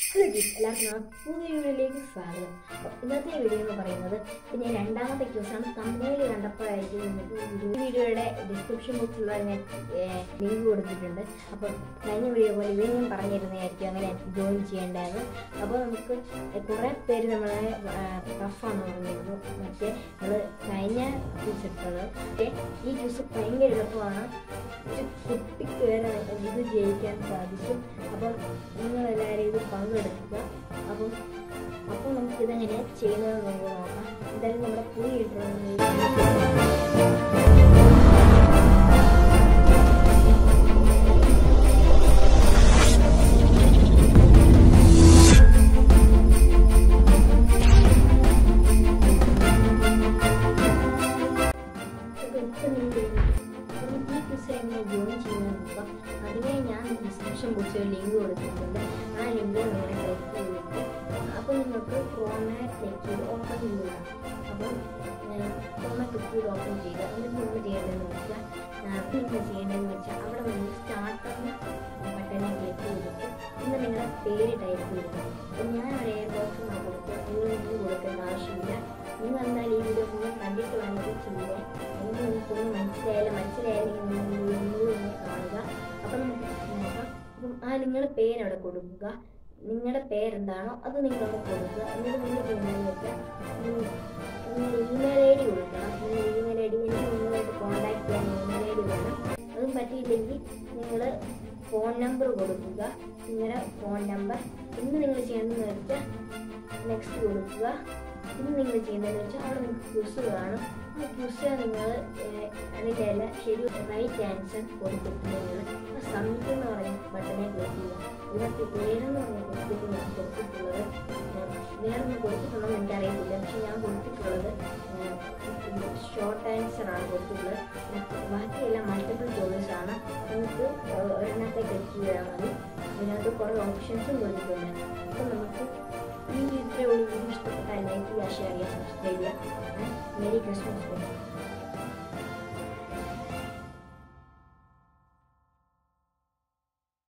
hello ടീസ് എല്ലാവർക്കും പുതിയ വീഡിയോയിലേക്ക് സ്വാഗതം അപ്പോൾ ഇന്നത്തെ വീഡിയോ എന്ന് പറയുന്നത് പിന്നെ രണ്ടാമത്തെ ക്യൂസാണ് തമിഴിൽ കണ്ടപ്പോഴായിരിക്കും നിങ്ങൾക്ക് ഈ വീഡിയോ ഈ വീഡിയോയുടെ ഡിസ്ക്രിപ്ഷൻ ബോക്സിലുള്ള ഞാൻ ലിങ്ക് കൊടുത്തിട്ടുണ്ട് അപ്പോൾ കഴിഞ്ഞ വീഡിയോ പോലെ ഇവയും ഞാൻ പറഞ്ഞിരുന്നതായിരിക്കും അങ്ങനെ ജോയിൻ ചെയ്യേണ്ടത് അപ്പോൾ നമുക്ക് കുറേ പേര് നമ്മളെ ടഫാണ് പറഞ്ഞിരുന്നു മറ്റേ നമ്മൾ കഴിഞ്ഞ ക്യൂസ് എടുത്തത് പക്ഷേ ഈ ക്യൂസ് ഭയങ്കര എളുപ്പമാണ് ഒരു കുട്ടിക്ക് വരെ ഇത് ജയിക്കാൻ സാധിക്കും അപ്പം നിങ്ങളെല്ലാവരും ഇത് പങ്കെടുക്കുക അപ്പം അപ്പം നമുക്ക് ഇതെങ്ങനെ ചെയ്യുന്നത് നമുക്ക് നോക്കാം എന്തായാലും നമ്മുടെ പുതിയ ഇട്ടിരുന്ന ഈ ക്വിസ് എങ്ങനെ ജോയിൻ ചെയ്യുന്നത് നോക്കാം അതിനെ ഞാൻ ഡിസ്ക്രിപ്ഷൻ ബോക്സിൽ ലിങ്ക് കൊടുത്തിട്ടുണ്ട് ആ ലിങ്ക് നിങ്ങളെ ക്ലിക്ക് ചെയ്തിട്ട് അപ്പോൾ നിങ്ങൾക്ക് ക്രോമെ ക്ലിക്ക് ചെയ്ത് ഓപ്പൺ ചെയ്യുക അപ്പം ക്രോമെ ക്ലിക്ക് ചെയ്ത് ഓപ്പൺ ചെയ്യുക എന്നിട്ട് നിങ്ങൾ ചെയ്യേണ്ടതെന്ന് വെച്ചാൽ നിങ്ങൾ ചെയ്യേണ്ടതെന്ന് വെച്ചാൽ അവിടെ നിങ്ങൾ സ്റ്റാർട്ടർ ബട്ടണിൽ ക്ലിക്ക് ചെയ്തിട്ട് ഇന്ന് നിങ്ങളുടെ പേര് ടൈപ്പ് ചെയ്യുക അപ്പം ഞാൻ ഒരു എയർ ബോക്സ് കൊടുത്ത് നിങ്ങൾ ഇത് കൊടുക്കേണ്ട ആവശ്യമില്ല നിങ്ങൾ എന്തായാലും ഈ വീഡിയോ മുഴുവൻ കണ്ടിട്ട് വേണമെങ്കിൽ ചെയ്യുക എനിക്ക് നിങ്ങൾക്കൊന്നും മനസ്സിലായാലും മനസ്സിലായാലും നിങ്ങൾ മുഴുവൻ കാണുക അപ്പം നമുക്ക് നോക്കാം അപ്പം ആ നിങ്ങളുടെ പേര് അവിടെ കൊടുക്കുക നിങ്ങളുടെ പേരെന്താണോ അത് നിങ്ങൾ അവിടെ കൊടുക്കുക എന്നിട്ട് നിങ്ങൾ ചെയ്യുന്നതെന്ന് വെച്ചാൽ നിങ്ങൾ ഇമെയിൽ ഐ ഡി കൊടുക്കണം നിങ്ങൾ ഇമെയിൽ ഐ ഡി എനിക്ക് നിങ്ങളുമായിട്ട് കോൺടാക്ട് ചെയ്യാൻ ഇമെയിൽ ഐ ഡി വേണം അതും പറ്റിയില്ലെങ്കിൽ നിങ്ങൾ ഫോൺ നമ്പർ കൊടുക്കുക നിങ്ങളുടെ ഫോൺ നമ്പർ ഇന്ന് നിങ്ങൾ ചെയ്യേണ്ടതെന്ന് വെച്ചാൽ നെക്സ്റ്റ് കൊടുക്കുക ഇന്ന് നിങ്ങൾ ചെയ്യുന്നതെന്ന് വെച്ചാൽ അവിടെ നിങ്ങൾക്ക് ക്യൂസ് കാണും ആ ക്യൂസ് നിങ്ങൾ അതിൻ്റെ എല്ലാം ശരി റൈറ്റ് ആൻസർ കൊടുത്തിട്ട് നിങ്ങൾ ആ സബ്മിറ്റ് എന്ന് പറയുന്ന ബട്ടനെ ക്ലിക്ക് ചെയ്യുക ഇതിനകത്ത് ഏഴെന്ന് പറഞ്ഞ ക്വസ്റ്റ്യൻ ഞാൻ കൊടുത്തിട്ടുള്ളത് വേറെ ഒന്നും കൊടുത്തിട്ടുണ്ടോ എന്ന് എനിക്കറിയത്തില്ല പക്ഷെ ഞാൻ കൊടുത്തിട്ടുള്ളത് ഷോർട്ട് ആൻസർ ആണ് കൊടുത്തിട്ടുള്ളത് ബാക്കിയെല്ലാം മൾട്ടിപ്പിൾ ചോയ്സ് ആണ് നമുക്ക് ഒരെണ്ണത്തെ ക്ലിക്ക് ചെയ്താൽ മതി അതിനകത്ത് കുറേ ഓപ്ഷൻസും കൊടുത്തിട്ടുണ്ട് അപ്പോൾ നമുക്ക് ഈ ഇത്രയുള്ള വീഡിയോ ഇഷ്ടപ്പെട്ടാൽ ലൈക്ക് ചെയ്യുക ഷെയർ ചെയ്യുക സബ്സ്ക്രൈബ് ചെയ്യുക മെരി ക്രിസ്മസ്